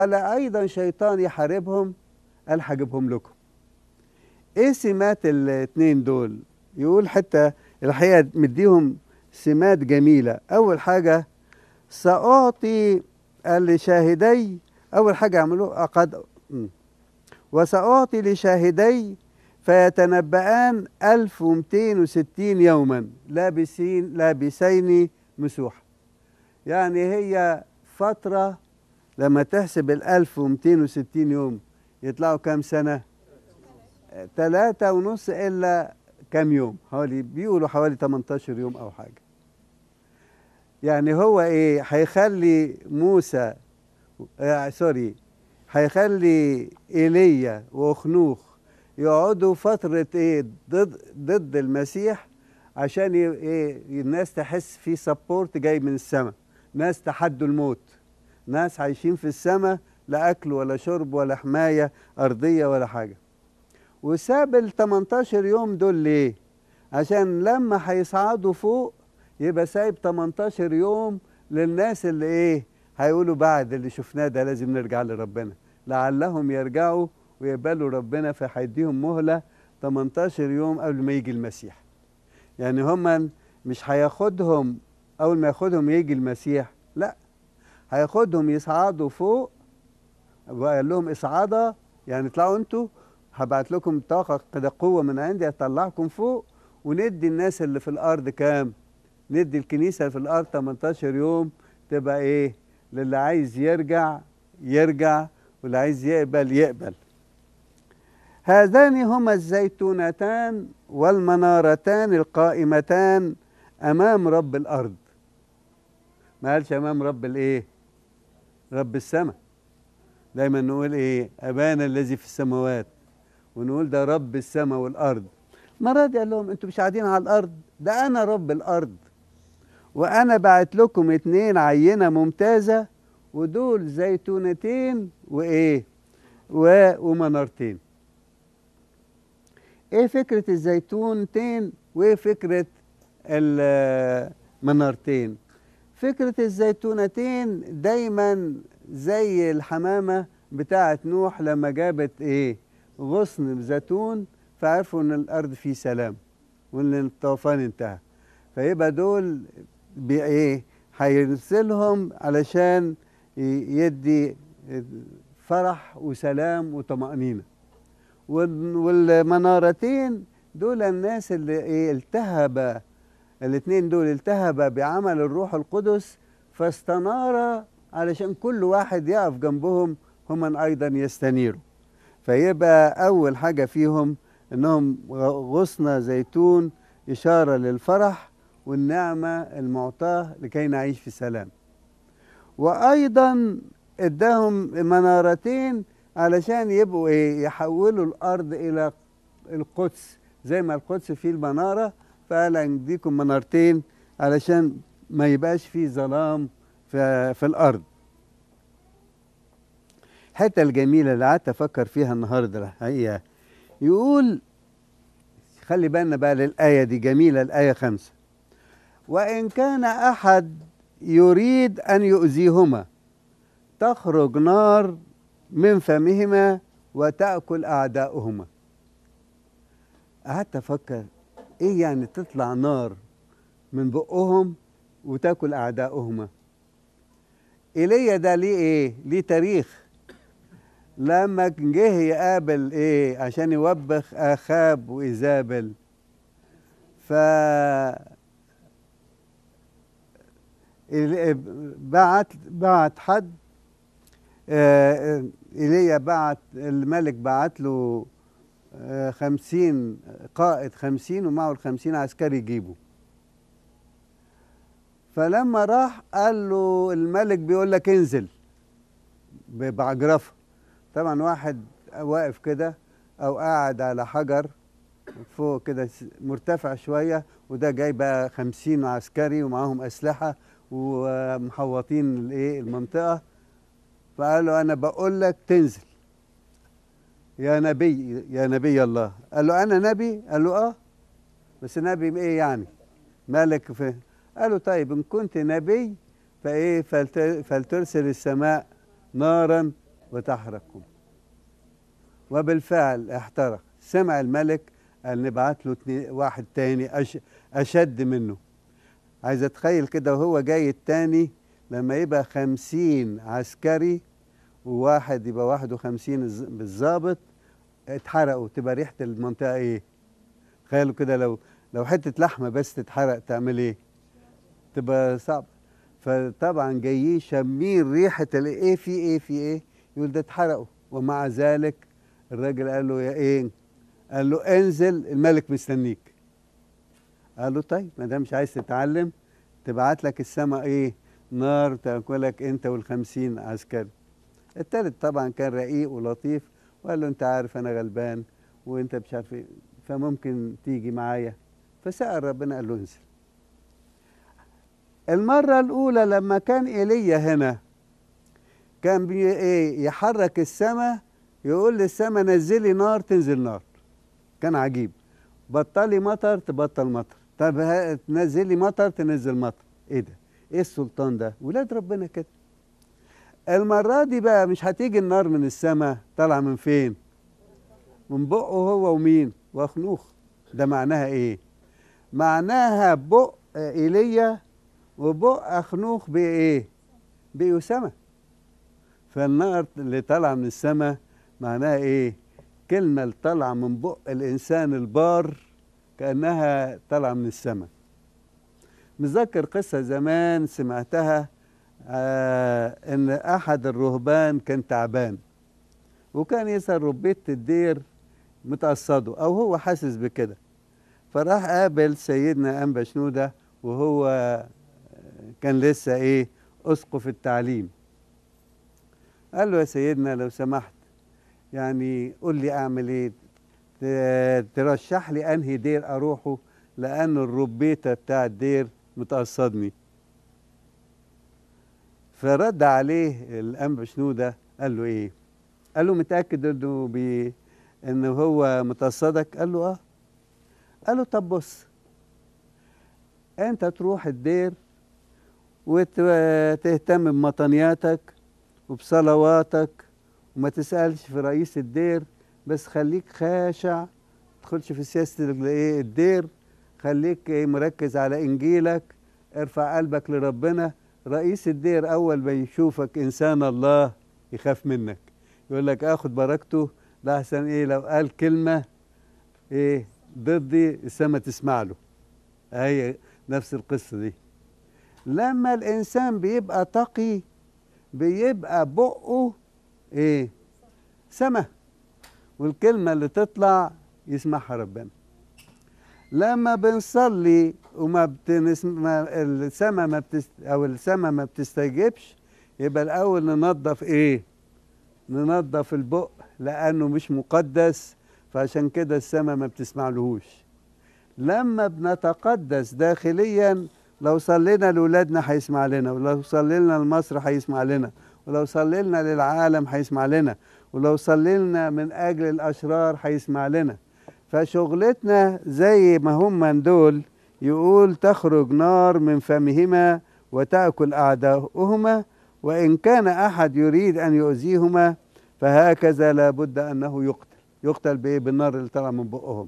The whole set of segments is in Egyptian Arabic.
ولا أيضا شيطان يحاربهم قال هجيبهم لكم ايه سمات الاثنين دول يقول حتى الحقيقة مديهم سمات جميلة أول حاجة سأعطي لشاهدي أول حاجة عملوه قد وسأعطي لشاهدي فيتنبأان 1260 يوما لابسين لابسين مسوح يعني هي فترة لما تحسب ال 1260 يوم يطلعوا كام سنة؟ ثلاثة ونص إلا كام يوم حوالي بيقولوا حوالي 18 يوم أو حاجة يعني هو إيه هيخلي موسى آه سوري هيخلي ايليا وخنوخ يقعدوا فترة ايه ضد ضد المسيح عشان ايه الناس تحس في سبورت جاي من السماء ناس تحدوا الموت ناس عايشين في السماء لا اكل ولا شرب ولا حماية ارضية ولا حاجة وساب ال 18 يوم دول ليه عشان لما هيصعدوا فوق يبقى سايب 18 يوم للناس اللي ايه هيقولوا بعد اللي شفناه ده لازم نرجع لربنا لعلهم يرجعوا ويقبلوا ربنا فهيديهم مهلة 18 يوم قبل ما يجي المسيح يعني هم مش هياخدهم أول ما ياخدهم يجي المسيح لا هياخدهم يصعدوا فوق وقال لهم اصعدا يعني اطلعوا انتوا هبعت لكم طاقة كده قوة من عندي هطلعكم فوق وندي الناس اللي في الأرض كام؟ ندي الكنيسة اللي في الأرض 18 يوم تبقى إيه؟ للي عايز يرجع يرجع واللي عايز يقبل يقبل هذان هما الزيتونتان والمنارتان القائمتان امام رب الارض ما قالش امام رب الايه رب السماء دايما نقول ايه ابانا الذي في السماوات ونقول ده رب السماء والارض المره دي قال لهم انتوا مش قاعدين على الارض ده انا رب الارض وانا بعت لكم اتنين عينه ممتازه ودول زيتونتين وايه و... ومنارتين ايه فكره الزيتونتين وايه فكره المنارتين فكره الزيتونتين دايما زي الحمامه بتاعه نوح لما جابت ايه غصن زيتون فعرفوا ان الارض فيه سلام وان الطوفان انتهى فيبقى دول بايه هيرسلهم علشان يدي فرح وسلام وطمأنينة والمنارتين دول الناس اللي ايه التهب الاثنين دول التهب بعمل الروح القدس فاستنار علشان كل واحد يقف جنبهم هم ايضا يستنيروا فيبقى اول حاجه فيهم انهم غصن زيتون اشاره للفرح والنعمه المعطاه لكي نعيش في سلام وايضا اداهم منارتين علشان يبقوا ايه يحولوا الارض الى القدس زي ما القدس فيه المناره فقال نديكم منارتين علشان ما يبقاش فيه ظلام في, في الارض الحته الجميله اللي قعدت افكر فيها النهارده الحقيقه يقول خلي بالنا بقى للايه دي جميله الايه خمسة وان كان احد يريد ان يؤذيهما تخرج نار من فمهما وتاكل اعداؤهما قعدت افكر ايه يعني تطلع نار من بقهم وتاكل اعداؤهما ايليا ده ليه ايه ليه تاريخ لما جه يقابل ايه عشان يوبخ اخاب وايزابل ف بعت بعت حد ايليا بعت الملك بعت له خمسين قائد خمسين ومعه الخمسين عسكري يجيبه فلما راح قال له الملك بيقول لك انزل بعجرفه طبعا واحد واقف كده او قاعد على حجر فوق كده مرتفع شويه وده جاي بقى خمسين عسكري ومعاهم اسلحه ومحوطين الايه المنطقه فقال له انا بقول لك تنزل يا نبي يا نبي الله قال له انا نبي قال له اه بس نبي ايه يعني مالك في قال له طيب ان كنت نبي فايه فلترسل السماء نارا وتحرقهم وبالفعل احترق سمع الملك قال نبعت له واحد تاني أش أشد منه عايز أتخيل كده وهو جاي التاني لما يبقى خمسين عسكري وواحد يبقى واحد وخمسين بالظابط اتحرقوا تبقى ريحة المنطقة ايه تخيلوا كده لو لو حتة لحمة بس تتحرق تعمل ايه تبقى صعب فطبعا جايين شامين ريحة الايه في ايه في ايه يقول ده اتحرقوا ومع ذلك الراجل قال له يا ايه قال له انزل الملك مستنيك قال له طيب ما دام مش عايز تتعلم تبعت لك السماء ايه نار تاكلك انت والخمسين عسكري التالت طبعا كان رقيق ولطيف وقال له انت عارف انا غلبان وانت مش عارف ايه فممكن تيجي معايا فسأل ربنا قال له انزل المرة الأولى لما كان إيليا هنا كان بي ايه يحرك السماء يقول للسماء نزلي نار تنزل نار كان عجيب بطلي مطر تبطل مطر طب تنزلي مطر تنزل مطر ايه ده ايه السلطان ده ولاد ربنا كده المرة دي بقى مش هتيجي النار من السماء طالعة من فين من بقه هو ومين واخنوخ ده معناها ايه معناها بق ايليا وبق اخنوخ بايه بيسمى فالنار اللي طالعه من السماء معناها ايه كلمه اللي طالعه من بق الانسان البار كانها طالعه من السماء متذكر قصه زمان سمعتها آه ان احد الرهبان كان تعبان وكان يسأل ربية الدير متقصده او هو حاسس بكده فراح قابل سيدنا انبا شنوده وهو كان لسه ايه اسقف التعليم قال له يا سيدنا لو سمحت يعني قول لي اعمل ايه ترشح لي انهي دير اروحه لان الربيته بتاع الدير متقصدني فرد عليه الانبا شنوده قال له ايه قال له متاكد انه بي انه هو متقصدك قال له اه قال له طب بص انت تروح الدير وتهتم بمطنياتك وبصلواتك وما تسألش في رئيس الدير بس خليك خاشع تدخلش في سياسة الدير خليك مركز على إنجيلك ارفع قلبك لربنا رئيس الدير أول ما يشوفك إنسان الله يخاف منك يقول لك آخد بركته ده أحسن إيه لو قال كلمة إيه ضدي السما تسمع له هي نفس القصة دي لما الإنسان بيبقى تقي بيبقى بقه إيه سما والكلمة اللي تطلع يسمعها ربنا لما بنصلي وما بتنس... ما السما ما بتست... او السما ما بتستجيبش يبقى الاول ننظف ايه ننظف البق لانه مش مقدس فعشان كده السما ما بتسمعلهوش لما بنتقدس داخليا لو صلينا لاولادنا هيسمع لنا ولو صلينا لمصر هيسمع لنا ولو صلينا للعالم هيسمع لنا ولو صلينا من اجل الاشرار هيسمع لنا فشغلتنا زي ما هم دول يقول تخرج نار من فمهما وتأكل أعداؤهما وإن كان أحد يريد أن يؤذيهما فهكذا لابد أنه يقتل يقتل بإيه بالنار اللي طلع من بقهم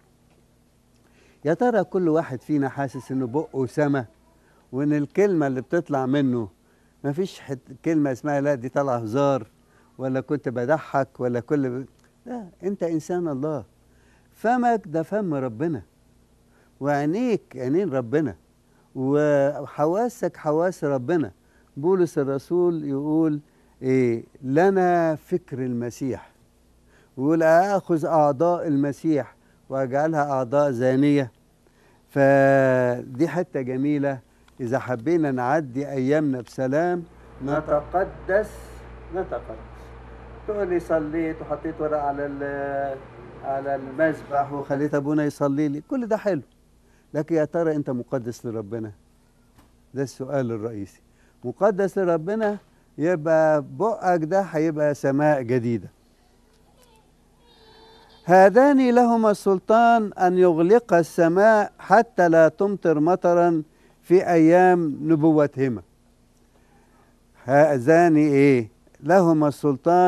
يا ترى كل واحد فينا حاسس إنه بقه سما وإن الكلمة اللي بتطلع منه ما فيش كلمة اسمها لا دي طالعة هزار ولا كنت بضحك ولا كل لا أنت إنسان الله فمك ده فم ربنا وعينيك عينين ربنا وحواسك حواس ربنا بولس الرسول يقول إيه لنا فكر المسيح ويقول آخذ أعضاء المسيح وأجعلها أعضاء زانية فدي حتة جميلة إذا حبينا نعدي أيامنا بسلام نتقدس نتقدس تقول لي صليت وحطيت ورق على على المذبح وخليت ابونا يصلي لي كل ده حلو لكن يا ترى انت مقدس لربنا ده السؤال الرئيسي مقدس لربنا يبقى بقك ده هيبقى سماء جديدة هذان لهما السلطان أن يغلق السماء حتى لا تمطر مطرا في أيام نبوتهما هذان إيه لهما السلطان